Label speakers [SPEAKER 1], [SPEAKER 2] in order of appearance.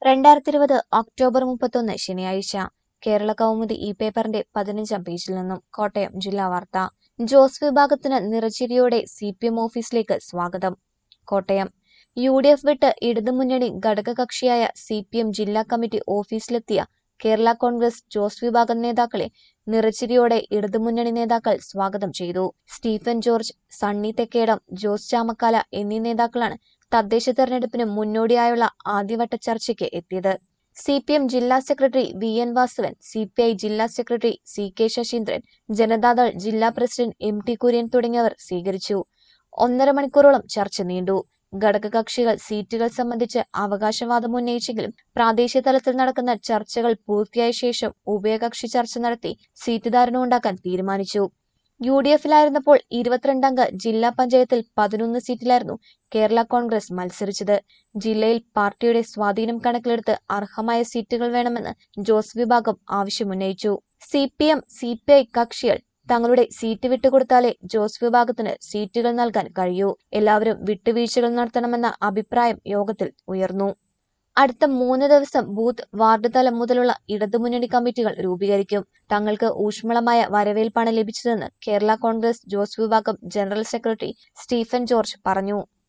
[SPEAKER 1] രണ്ടായിരത്തി ഇരുപത് ഒക്ടോബർ മുപ്പത്തൊന്ന് ശനിയാഴ്ച കേരള കൗമുദി ഈ പേപ്പറിന്റെ പതിനഞ്ചാം പേജിൽ നിന്നും കോട്ടയം ജില്ലാ വാർത്ത ജോസ് വിഭാഗത്തിന് നിറച്ചിരിയോടെ സി പി എം ഓഫീസിലേക്ക് സ്വാഗതം കോട്ടയം യു ഡി എഫ് വിട്ട് ഇടതുമുന്നണി ഘടകകക്ഷിയായ സി പി എം ജില്ലാ കമ്മിറ്റി ഓഫീസിലെത്തിയ കേരള കോൺഗ്രസ് ജോസ് വിഭാഗം നേതാക്കളെ നിറച്ചിരിയോടെ ഇടതുമുന്നണി നേതാക്കൾ സ്വാഗതം ചെയ്തു Stephen George Sunny Thekkedam Jose Chamakkala എന്നീ നേതാക്കളാണ് തദ്ദേശ തെരഞ്ഞെടുപ്പിന് മുന്നോടിയായുള്ള ആദ്യവട്ട ചർച്ചയ്ക്ക് എത്തിയത് സി പി എം ജില്ലാ secretary V N Vasavan C P I ജില്ലാ secretary C K Saseendran Janata Dal ജില്ലാ പ്രസിഡന്റ് എം ടി കുര്യൻ തുടങ്ങിയവർ സ്വീകരിച്ചു ഒന്നര മണിക്കൂറോളം ചർച്ച നീണ്ടു ഘടകകക്ഷികൾ സീറ്റുകൾ സംബന്ധിച്ച് അവകാശവാദം ഉന്നയിച്ചെങ്കിലും പ്രാദേശിക തലത്തിൽ നടക്കുന്ന ചർച്ചകൾ പൂർത്തിയായ ശേഷം ഉഭയകക്ഷി ചർച്ച നടത്തി സീറ്റ് ധാരണ ഉണ്ടാക്കാൻ തീരുമാനിച്ചു യു ഡി എഫിലായിരുന്നപ്പോൾ ഇരുപത്തിരണ്ടംഗ ജില്ലാ പഞ്ചായത്തിൽ പതിനൊന്ന് സീറ്റിലായിരുന്നു കേരള കോൺഗ്രസ് മത്സരിച്ചത് ജില്ലയിൽ പാർട്ടിയുടെ സ്വാധീനം കണക്കിലെടുത്ത് അർഹമായ സീറ്റുകൾ വേണമെന്ന് ജോസ് വിഭാഗം ആവശ്യമുന്നയിച്ചു C P M C P I കക്ഷികൾ തങ്ങളുടെ സീറ്റ് വിട്ടുകൊടുത്താലേ ജോസ് വിഭാഗത്തിന് സീറ്റുകൾ നൽകാൻ കഴിയൂ എല്ലാവരും വിട്ടുവീഴ്ചകൾ നടത്തണമെന്ന അഭിപ്രായം യോഗത്തിൽ ഉയർന്നു അടുത്ത മൂന്ന് ദിവസം ബൂത്ത് വാർഡ് തലം മുതലുള്ള ഇടതുമുന്നണി കമ്മിറ്റികൾ രൂപീകരിക്കും തങ്ങൾക്ക് ഊഷ്മളമായ വരവേൽപ്പാണ് ലഭിച്ചതെന്ന് കേരള കോൺഗ്രസ് ജോസ് വിഭാഗം ജനറൽ സെക്രട്ടറി സ്റ്റീഫൻ ജോർജ് പറഞ്ഞു